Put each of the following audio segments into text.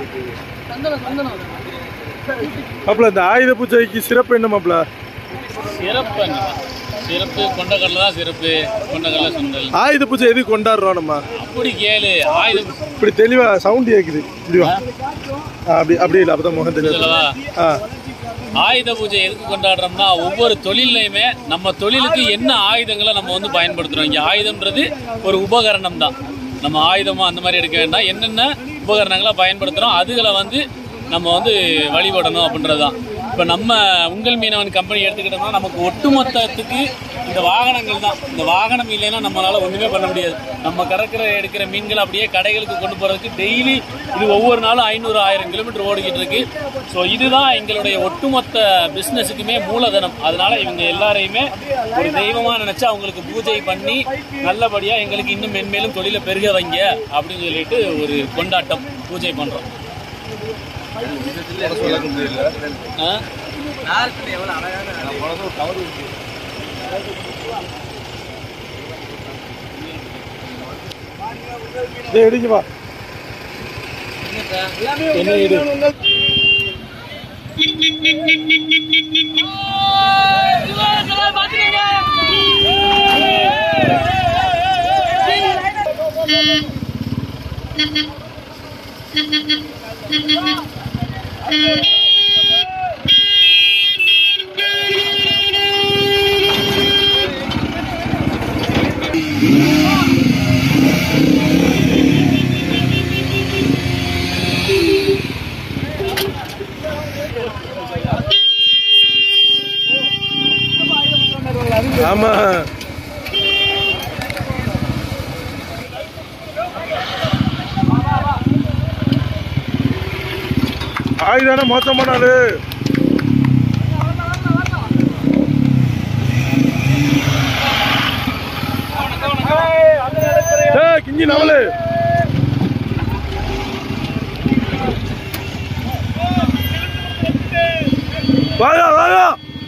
மாப்பிள இந்த ஆயுத பூஜைக்கு சிறப்பு என்ன மாப்பிள சிறப்பு என்ன? சிறப்பு கொண்டக்கடலை தான் சிறப்பு கொண்டக்கடலை சுண்டல் ஆயுத பூஜை எதுக்கு கொண்டாடுறோம் நம்ம அப்படி கேளு ஆயுதம் இப்படி தெளிவா சவுண்ட் கேக்குது இப்படி வா ஆ, அப்படி அப்படி இல்லை அப்பதான் முகம் தெரியாது சொல்லவா ஆ ஆயுத பூஜை எதுக்கு கொண்டாடுறோம்னா ஒவ்வொரு தொழில்லையுமே நம்ம தொழிலுக்கு என்ன ஆயுதங்களை நம்ம வந்து பயன்படுத்துறோம் இங்கே ஆயுதம்ன்றது ஒரு உபகரணம் தான் நம்ம ஆயுதமா அந்த மாதிரி எடுக்க வேண்டாம் என்னென்ன உபகரணங்களை பயன்படுத்துகிறோம் அதுகளை வந்து நம்ம வந்து வழிபடணும் அப்படின்றது தான் இப்போ நம்ம உங்கள் மீனவன் கம்பெனி எடுத்துக்கிட்டோம்னா நமக்கு ஒட்டுமொத்தத்துக்கு இந்த வாகனங்கள் தான் இந்த வாகனம் இல்லைன்னா நம்மளால ஒன்றுமே பண்ண முடியாது நம்ம கடற்கரை எடுக்கிற மீன்கள் அப்படியே கடைகளுக்கு கொண்டு போகிறதுக்கு டெய்லி இது ஒவ்வொரு நாளும் ஐநூறு ஆயிரம் கிலோமீட்டர் ஓடிக்கிட்டு இருக்கு ஸோ இதுதான் எங்களுடைய ஒட்டுமொத்த பிஸ்னஸுக்குமே மூலதனம் அதனால இவங்க எல்லாரையுமே ஒரு தெய்வமாக நினச்சி அவங்களுக்கு பூஜை பண்ணி நல்லபடியாக எங்களுக்கு இன்னும் மென்மேலும் தொழிலை பெருக வைங்க அப்படின்னு சொல்லிட்டு ஒரு கொண்டாட்டம் பூஜை பண்ணுறோம் ஆ டேய் எடுங்க வா என்ன எடு ஆமா ஆயுதான மோசமான ஆளு ஏய், கிஞ்சி நவலு வாயா வாயா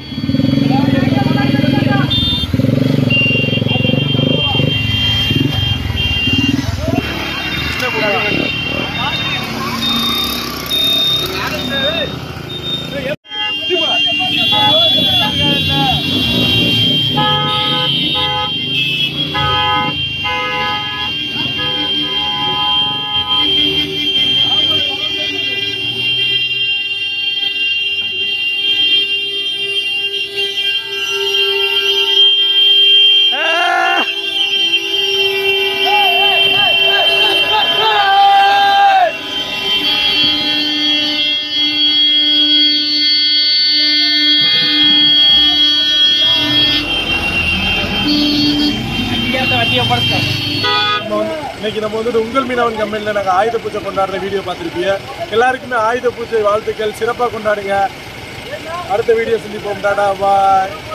நம்ம வந்து இன்னைக்கு நம்ம வந்துட்டு உங்கள் மீனவன் கம்பெனியில் நாங்கள் ஆயுத பூஜை கொண்டாடுற வீடியோ பார்த்துருப்பீங்க எல்லாருக்குமே ஆயுத பூஜை வாழ்த்துக்கள் சிறப்பாக கொண்டாடுங்க அடுத்த வீடியோ சந்திப்போம் டாடா பாய்